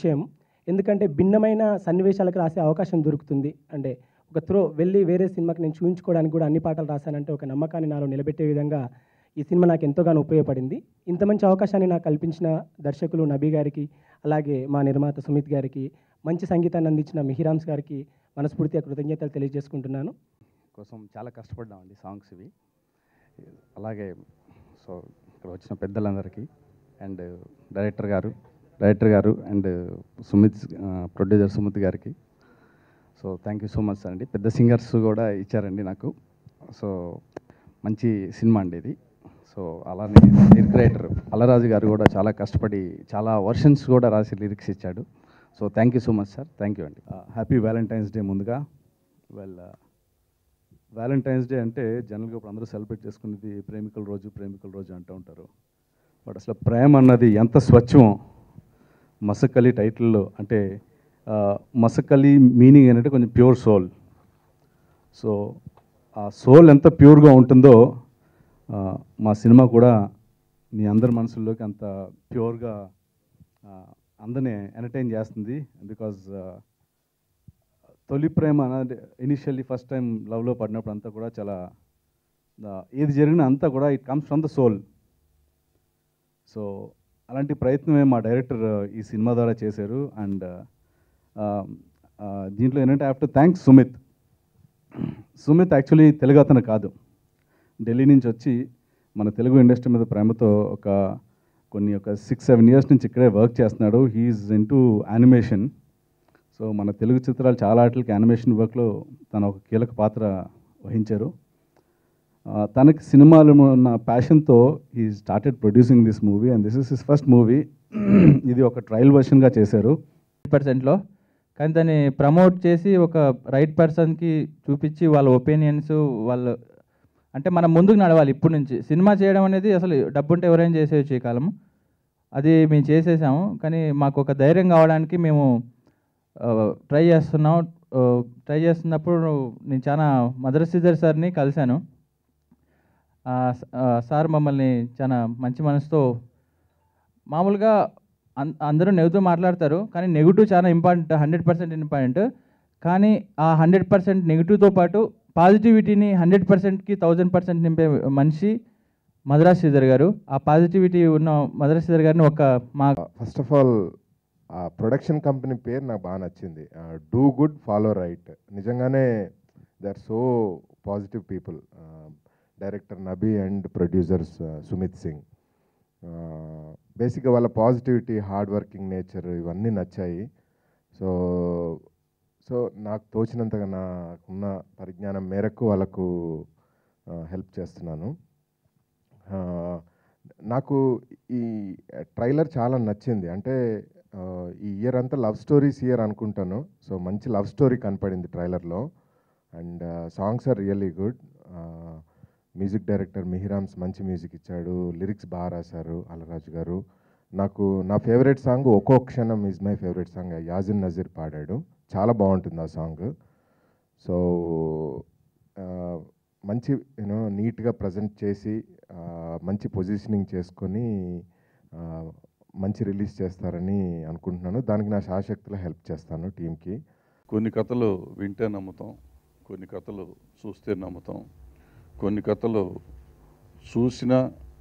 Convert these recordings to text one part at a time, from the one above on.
విషయం ఎందుకంటే భిన్నమైన సన్నివేశాలకు రాసే అవకాశం దొరుకుతుంది అంటే ఒక త్రో వెళ్ళి వేరే సినిమాకి నేను చూపించుకోవడానికి కూడా అన్ని పాటలు రాశానంటే ఒక నమ్మకాన్ని నాలో నిలబెట్టే విధంగా ఈ సినిమా నాకు ఎంతగానో ఉపయోగపడింది ఇంత మంచి అవకాశాన్ని నాకు కల్పించిన దర్శకులు నబీ గారికి అలాగే మా నిర్మాత సుమిత్ గారికి మంచి సంగీతాన్ని అందించిన మిహిరామ్స్ గారికి మనస్ఫూర్తిగా కృతజ్ఞతలు తెలియజేసుకుంటున్నాను కోసం చాలా కష్టపడ్డామండి సాంగ్స్ ఇవి అలాగే సో ఇక్కడ వచ్చిన పెద్దలందరికీ అండ్ డైరెక్టర్ గారు డైరెక్టర్ గారు అండ్ సుమిత్ ప్రొడ్యూసర్ సుమిత్ గారికి so thank you so much అండి పెద్ద సింగర్స్ కూడా ఇచ్చారండి నాకు సో మంచి సినిమా అండి ఇది సో అలానే లిరిక్ రైటర్ అల్లరాజు గారు కూడా చాలా కష్టపడి చాలా వర్షన్స్ కూడా రాసి లిరిక్స్ ఇచ్చాడు so thank you so much sir thank you అండి హ్యాపీ వ్యాలంటైన్స్ డే ముందుగా వెల్ వ్యాలంటైన్స్ డే అంటే జనరల్గా ఇప్పుడు అందరూ సెలబ్రేట్ చేసుకునేది ప్రేమికుల రోజు ప్రేమికుల రోజు అంటూ ఉంటారు బట్ అసలు ప్రేమ అన్నది ఎంత స్వచ్ఛమో మసకలి టైటిల్లో అంటే ఆ, మసకలి మీనింగ్ ఏంటంటే కొంచెం ప్యూర్ సోల్ సో ఆ సోల్ ఎంత ప్యూర్గా ఉంటుందో ఆ, మా సినిమా కూడా మీ అందరి మనసుల్లోకి అంత ప్యూర్గా అందరినీ ఎంటర్టైన్ చేస్తుంది బికాజ్ తొలి ప్రేమ అనేది ఇనిషియల్లీ ఫస్ట్ టైం లవ్లో పడినప్పుడు అంతా కూడా చాలా ఆ, ఏది జరిగినా అంతా కూడా it comes from the soul so అలాంటి ప్రయత్నమే మా డైరెక్టర్ ఈ సినిమా ద్వారా చేశారు అండ్ దీంట్లో ఏంటంటే after thanks Sumit Sumit actually Telugu అతను కాదు ఢిల్లీ నుంచి వచ్చి మన తెలుగు ఇండస్ట్రీ మీద ప్రేమతో ఒక కొన్ని ఒక సిక్స్ సెవెన్ ఇయర్స్ నుంచి ఇక్కడే వర్క్ చేస్తున్నాడు he is in to animation so మన తెలుగు చిత్రాలు చాలా ఆటలకి యానిమేషన్ వర్క్లో తను ఒక కీలక పాత్ర వహించారు ఆ, తనకి సినిమాలు ఉన్న ప్యాషన్తో ఈ started producing this movie and this is his first movie ఇది ఒక ట్రయల్ వర్షన్గా చేశారు పర్సెంట్లో కానీ దాన్ని ప్రమోట్ చేసి ఒక రైట్ పర్సన్కి చూపించి వాళ్ళ ఒపీనియన్స్ వాళ్ళ అంటే మనం ముందుకు నడవాలి ఇప్పటి నుంచి సినిమా చేయడం అనేది అసలు డబ్బుంటే ఎవరైనా చేసేయచ్చు ఈ కాలం అది మేము చేసేసాము కానీ మాకు ఒక ధైర్యం కావడానికి మేము ట్రై చేస్తున్నాం ట్రై చేస్తున్నప్పుడు నేను చాలా మదర్ శ్రీధర్ సార్ని కలిశాను ఆ, స- ఆ, సార్ మమ్మల్ని చాలా మంచి మనసుతో మామూలుగా అన్- అందరూ నెగిటివ్ మాట్లాడతారు కానీ నెగిటివ్ చాలా ఇంపార్టెంట్ హండ్రెడ్ పర్సెంట్ ఇంపార్టెంట్ కానీ ఆ హండ్రెడ్ పర్సెంట్ నెగిటివ్తో పాటు పాజిటివిటీని హండ్రెడ్ పర్సెంట్కి థౌజండ్ పర్సెంట్ నింపే మనిషి మద్రాస్ శ్రీధర్ గారు ఆ పాజిటివిటీ ఉన్న మద్రాస్ శ్రీధర్ గారిని ఒక మా ఫస్ట్ ఆఫ్ ఆల్ ఆ ప్రొడక్షన్ కంపెనీ పేరు నాకు బాగా నచ్చింది డూ గుడ్ ఫాలో రైట్ నిజంగానే they are so positive people director Nabi and producers Sumit Singh బేసిక్గా వాళ్ళ పాజిటివిటీ హార్డ్ వర్కింగ్ నేచర్ ఇవన్నీ నచ్చాయి సో సో నాకు తోచినంతగా నాకున్న పరిజ్ఞానం మేరకు వాళ్ళకు హెల్ప్ చేస్తున్నాను ఆ, నాకు ఈ ట్రైలర్ చాలా నచ్చింది అంటే ఆ, ఈ ఇయర్ అంతా లవ్ స్టోరీస్ ఇయర్ అనుకుంటాను సో మంచి లవ్ స్టోరీ కనపడింది ట్రైలర్లో and songs are really good music director Mihirams మంచి మ్యూజిక్ ఇచ్చాడు లిరిక్స్ బాగా రాశారు అలరాజు గారు నాకు నా ఫేవరెట్ సాంగ్ ఒక్కో క్షణం is my favourite song Yazin Nizar పాడాడు చాలా బాగుంటుంది ఆ సాంగ్ సో ఆ, మంచి యూనో నీట్గా ప్రజెంట్ చేసి ఆ, మంచి పొజిషనింగ్ చేసుకొని ఆ, మంచి రిలీజ్ చేస్తారని అనుకుంటున్నాను దానికి నా శాశక్తిలో హెల్ప్ చేస్తాను టీంకి కొన్ని కథలు వింటే నమ్ముతాం కొన్ని కథలు చూస్తే నమ్ముతాం కొన్ని కథలు చూసినా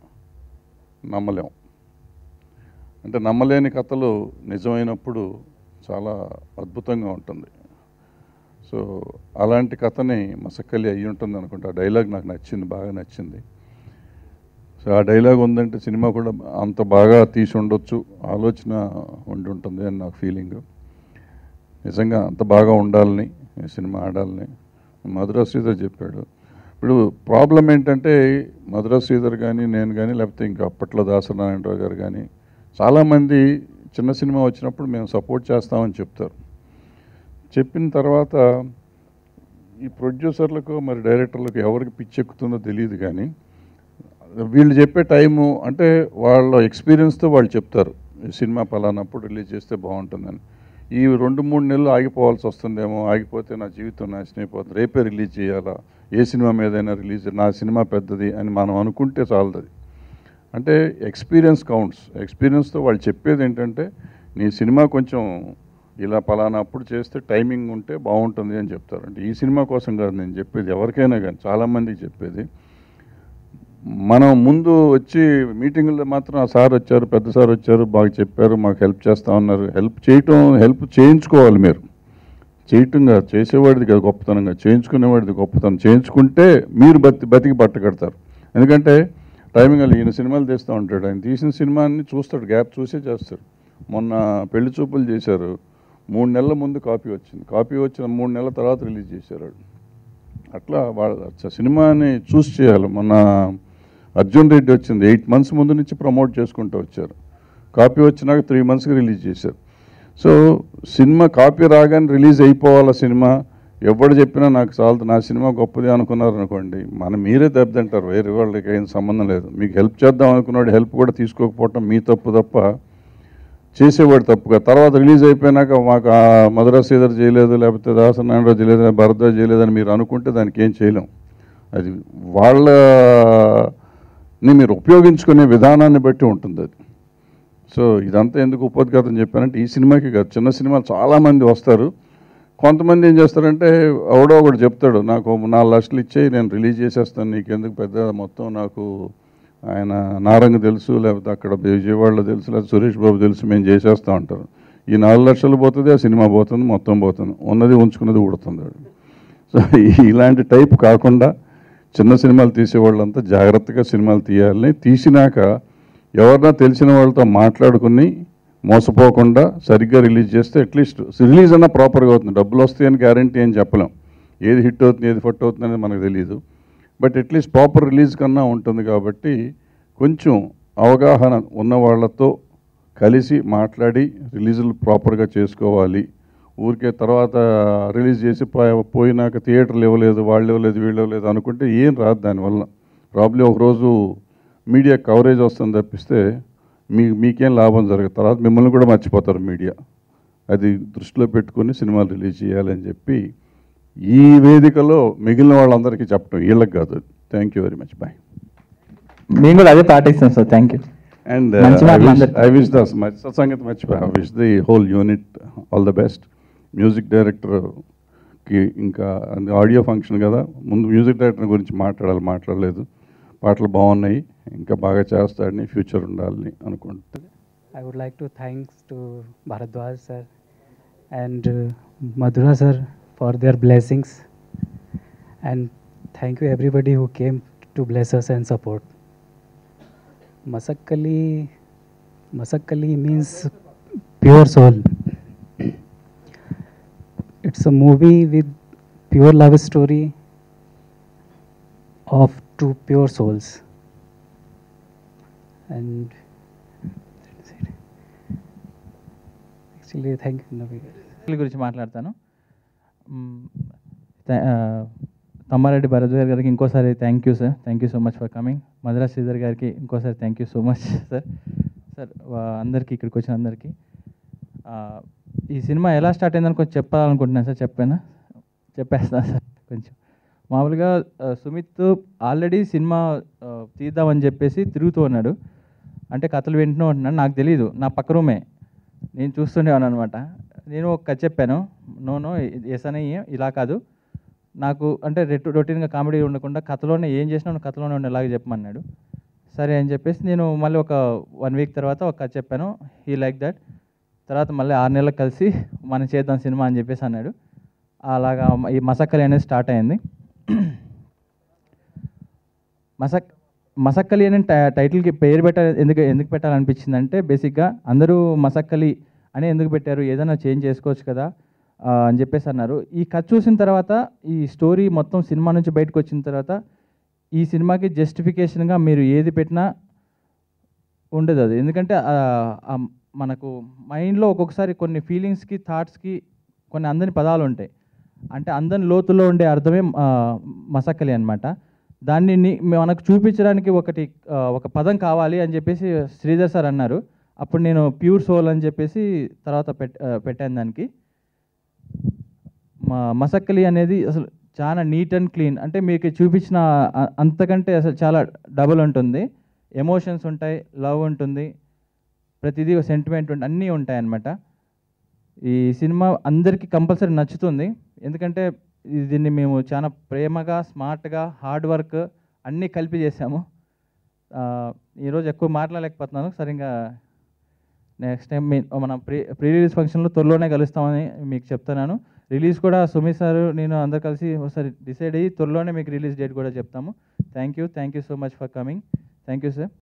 నమ్మలేం అంటే నమ్మలేని కథలు నిజమైనప్పుడు చాలా అద్భుతంగా ఉంటుంది సో అలాంటి కథని మసక్కలి అయ్యి ఉంటుంది అనుకుంటా ఆ డైలాగ్ నాకు నచ్చింది బాగా నచ్చింది సో ఆ డైలాగ్ ఉందంటే సినిమా కూడా అంత బాగా తీసి ఉండొచ్చు ఆలోచన ఉండి ఉంటుంది అని నాకు ఫీలింగ్ నిజంగా అంత బాగా ఉండాలని ఈ సినిమా ఆడాలని మధురా శ్రీధర్ చెప్పాడు ఇప్పుడు ప్రాబ్లం ఏంటంటే మధురా శ్రీధర్ కానీ నేను కానీ లేకపోతే ఇంకా అప్పట్లో దాసనారాయణరావు గారు కానీ చాలామంది చిన్న సినిమా వచ్చినప్పుడు మేము సపోర్ట్ చేస్తామని చెప్తారు చెప్పిన తర్వాత ఈ ప్రొడ్యూసర్లకు మరి డైరెక్టర్లకు ఎవరికి పిచ్చెక్కుతుందో తెలియదు కానీ వీళ్ళు చెప్పే టైము అంటే వాళ్ళ ఎక్స్పీరియన్స్తో వాళ్ళు చెప్తారు ఈ సినిమా పలానప్పుడు రిలీజ్ చేస్తే బాగుంటుందని ఈ రెండు మూడు నెలలు ఆగిపోవాల్సి వస్తుందేమో ఆగిపోతే నా జీవితం నాశనం అయిపోతుంది రేపే రిలీజ్ చేయాలా ఏ సినిమా మీదైనా రిలీజ్ నా సినిమా పెద్దది అని మనం అనుకుంటే చాలదు అది అంటే ఎక్స్పీరియన్స్ కౌంట్స్ ఎక్స్పీరియన్స్తో వాళ్ళు చెప్పేది ఏంటంటే నీ సినిమా కొంచెం ఇలా పలానా అప్పుడు చేస్తే టైమింగ్ ఉంటే బాగుంటుంది అని చెప్తారు అంటే ఈ సినిమా కోసం కాదు నేను చెప్పేది ఎవరికైనా కానీ చాలామందికి చెప్పేది మనం ముందు వచ్చి మీటింగుల్లో మాత్రం ఆ సార్ వచ్చారు పెద్ద సార్ వచ్చారు బాగా చెప్పారు మాకు హెల్ప్ చేస్తా ఉన్నారు హెల్ప్ చేయటం హెల్ప్ చేయించుకోవాలి మీరు చేయటం కాదు చేసేవాడిది కాదు గొప్పతనంగా చేయించుకునేవాడిది గొప్పతనం చేయించుకుంటే మీరు బతి బతికి బట్ట కడతారు ఎందుకంటే టైమింగ్ అలా ఈయన సినిమాలు తీస్తూ ఉంటాడు ఆయన తీసిన సినిమాని చూస్తాడు గ్యాప్ చూసే చేస్తాడు మొన్న పెళ్లి చూపులు చేశారు మూడు నెలల ముందు కాపీ వచ్చింది కాపీ వచ్చిన మూడు నెలల తర్వాత రిలీజ్ చేశారు వాడు. అట్లా వాళ్ళ చ- సినిమాని చూస్ చేయాలి మొన్న అర్జున్ రెడ్డి వచ్చింది ఎయిట్ మంత్స్ ముందు నుంచి ప్రమోట్ చేసుకుంటూ వచ్చారు కాపీ వచ్చినాక త్రీ మంత్స్కి రిలీజ్ చేశారు సో సినిమా కాపీ రాగానే రిలీజ్ అయిపోవాల సినిమా ఎవడు చెప్పినా నాకు చాలదు నా సినిమా గొప్పది అనుకున్నారు అనుకోండి మనం మీరే దెబ్బతింటారు వేరే వాళ్ళకి ఏం సంబంధం లేదు మీకు హెల్ప్ చేద్దాం అనుకున్నాడు హెల్ప్ కూడా తీసుకోకపోవటం మీ తప్పు తప్ప చేసేవాడు తప్పుగా తర్వాత రిలీజ్ అయిపోయినాక మాకు ఆ మధురా శ్రీధర్ చేయలేదు లేకపోతే దాసనారాయణరావు చేయలేదు భరద్వాజ్ చేయలేదని మీరు అనుకుంటే దానికి ఏం చేయలేం అది వాళ్ళని మీరు ఉపయోగించుకునే విధానాన్ని బట్టి ఉంటుంది అది సో ఇదంతా ఎందుకు ఉపోద్ఘాతం చెప్పానంటే ఈ సినిమాకి కాదు చిన్న సినిమాలు చాలామంది వస్తారు కొంతమంది ఏం చేస్తారంటే ఎవడో ఒకడు చెప్తాడు నాకు నాలుగు లక్షలు ఇచ్చేయి నేను రిలీజ్ చేసేస్తాను నీకెందుకు పెద్ద మొత్తం నాకు ఆయన నారంగ తెలుసు లేకపోతే అక్కడ విజయవాడలో తెలుసు లేకపోతే సురేష్ బాబు తెలుసు మేము చేసేస్తా ఉంటారు ఈ నాలుగు లక్షలు పోతుంది ఆ సినిమా పోతుంది మొత్తం పోతుంది ఉన్నది ఉంచుకున్నది ఉడుతుంది వాడు సో ఇలాంటి టైప్ కాకుండా చిన్న సినిమాలు తీసేవాళ్ళంతా జాగ్రత్తగా సినిమాలు తీయాలని తీసినాక ఎవరన్నా తెలిసిన వాళ్ళతో మాట్లాడుకుని మోసపోకుండా సరిగ్గా రిలీజ్ చేస్తే అట్లీస్ట్ రిలీజ్ అన్నా ప్రాపర్గా అవుతుంది డబ్బులు వస్తాయని గ్యారంటీ అని చెప్పలేం ఏది హిట్ అవుతుంది ఏది ఫట్ అవుతుంది అనేది మనకు తెలియదు బట్ అట్లీస్ట్ ప్రాపర్ రిలీజ్ కన్నా ఉంటుంది కాబట్టి కొంచెం అవగాహన ఉన్న వాళ్ళతో కలిసి మాట్లాడి రిలీజులు ప్రాపర్గా చేసుకోవాలి ఊరికే తర్వాత రిలీజ్ చేసి పో- పోయినాక థియేటర్లు ఇవ్వలేదు వాళ్ళు ఇవ్వలేదు వీళ్ళు ఇవ్వలేదు అనుకుంటే ఏం రాదు దానివల్ల ప్రాబ్లీ ఒకరోజు మీడియా కవరేజ్ వస్తుంది తప్పిస్తే మీ మీకేం లాభం జరగదు తర్వాత మిమ్మల్ని కూడా మర్చిపోతారు మీడియా అది దృష్టిలో పెట్టుకొని సినిమాలు రిలీజ్ చేయాలని చెప్పి ఈ వేదికలో మిగిలిన వాళ్ళందరికీ చెప్పడం వీళ్ళకి కాదు thank you very much bye మేము కూడా అదే పాటిస్తాం సార్ థ్యాంక్ యూ అండ్ మంచి మాటలు అందరికీ. ఐ విష్ ద సంగతి మర్చిపోయా I wish the whole unit all the best music డైరెక్టర్కి ఇంకా ఆడియో ఫంక్షన్ కదా ముందు మ్యూజిక్ డైరెక్టర్ గురించి మాట్లాడాలి మాట్లాడలేదు పాటలు బాగున్నాయి ఇంకా బాగా చేస్తాడని ఫ్యూచర్ ఉండాలని అనుకుంటున్నాను I would like to thanks to Bharadwaj sir and uh, Madhura sir for their blessings and thank you everybody who came to bless us and support. Masakkali Masakkali means pure soul. It's a movie with pure love story of two pure souls. And actually, thank you. Navi. వీళ్ళ గురించి మాట్లాడతాను మ్, థా- ఆ, తమ్మారెడ్డి భరద్వాజ్ గారికి ఇంకోసారి thank you sir thank you so much for coming Madhura Sridhar గారికి ఇంకోసారి thank you so much sir sir వా- అందరికీ ఇక్కడికి వచ్చిన అందరికీ ఆ, ఈ సినిమా ఎలా స్టార్ట్ అయిందని కొంచెం చెప్పాలనుకుంటున్నాను సార్ చెప్పానా చెప్పేస్తాను సార్ కొంచెం మామూలుగా ఆ, సుమిత్ ఆల్రెడీ సినిమా ఆ, తీద్దామని చెప్పేసి తిరుగుతూ ఉన్నాడు అంటే కథలు వింటూ ఉంటున్నాడు నాకు తెలియదు నా పక్క రూమే నేను చూస్తుండేవాను అనమాట నేను ఒక కథ చెప్పాను నో నో ఎస్ అని ఇలా కాదు నాకు అంటే రెట్ రొటీన్గా కామెడీ ఉండకుండా కథలోనే ఏం చేసినా నువ్వు కథలోనే ఉండేలాగా చెప్పమన్నాడు సరే అని చెప్పేసి నేను మళ్ళీ ఒక వన్ వీక్ తర్వాత ఒక కథ చెప్పాను హీ లైక్ దట్ తర్వాత మళ్ళీ ఆరు నెలలకు కలిసి మనం చేద్దాం సినిమా అని చెప్పేసి అన్నాడు అలాగా ఈ మసక్కలి అనేది స్టార్ట్ అయింది మసక్ మసక్కలి అనే టై- టైటిల్కి పేరు పెట్ట ఎందుకు ఎందుకు పెట్టాలనిపించింది అంటే బేసిక్గా అందరూ మసక్కలి అని ఎందుకు పెట్టారు ఏదైనా చేంజ్ చేసుకోవచ్చు కదా ఆ, అని చెప్పేసి అన్నారు ఈ కథ చూసిన తర్వాత ఈ స్టోరీ మొత్తం సినిమా నుంచి బయటకు వచ్చిన తర్వాత ఈ సినిమాకి జస్టిఫికేషన్గా మీరు ఏది పెట్టినా ఉండదు అది ఎందుకంటే ఆ, ఆ మనకు మైండ్లో ఒక్కొక్కసారి కొన్ని ఫీలింగ్స్కి థాట్స్కి కొన్ని అందని పదాలు ఉంటాయి అంటే అందని లోతులో ఉండే అర్థమే ఆ, మసక్కలి అనమాట దాన్ని ని- మనకు చూపించడానికి ఒకటి ఆ, ఒక పదం కావాలి అని చెప్పేసి శ్రీధర్ సార్ అన్నారు అప్పుడు నేను ప్యూర్ సోల్ అని చెప్పేసి తర్వాత పెట్ ఆ, పెట్టాను దానికి మా మసక్కలి అనేది అసలు చాలా నీట్ అండ్ క్లీన్ అంటే మీకు చూపించిన అ- అంతకంటే అసలు చాలా డబుల్ ఉంటుంది ఎమోషన్స్ ఉంటాయి లవ్ ఉంటుంది ప్రతిదీ సెంటిమెంట్ అన్నీ ఉంటాయన్నమాట ఈ సినిమా అందరికీ కంపల్సరీ నచ్చుతుంది ఎందుకంటే ఇది- దీన్ని మేము చాలా ప్రేమగా స్మార్ట్గా హార్డ్ వర్క్ అన్నీ కలిపి చేసాము ఆ, ఈరోజు ఎక్కువ మాట్లాడలేకపోతున్నాను సరిగ్గా నెక్స్ట్ టైం మీ మన ప్రీ ప్రీ రిలీజ్ ఫంక్షన్లో త్వరలోనే కలుస్తామని మీకు చెప్తున్నాను రిలీజ్ కూడా సుమిత్ సార్ నేను అందరు కలిసి ఒకసారి డిసైడ్ అయ్యి త్వరలోనే మీకు రిలీజ్ డేట్ కూడా చెప్తాము thank you thank you so much for coming thank you sir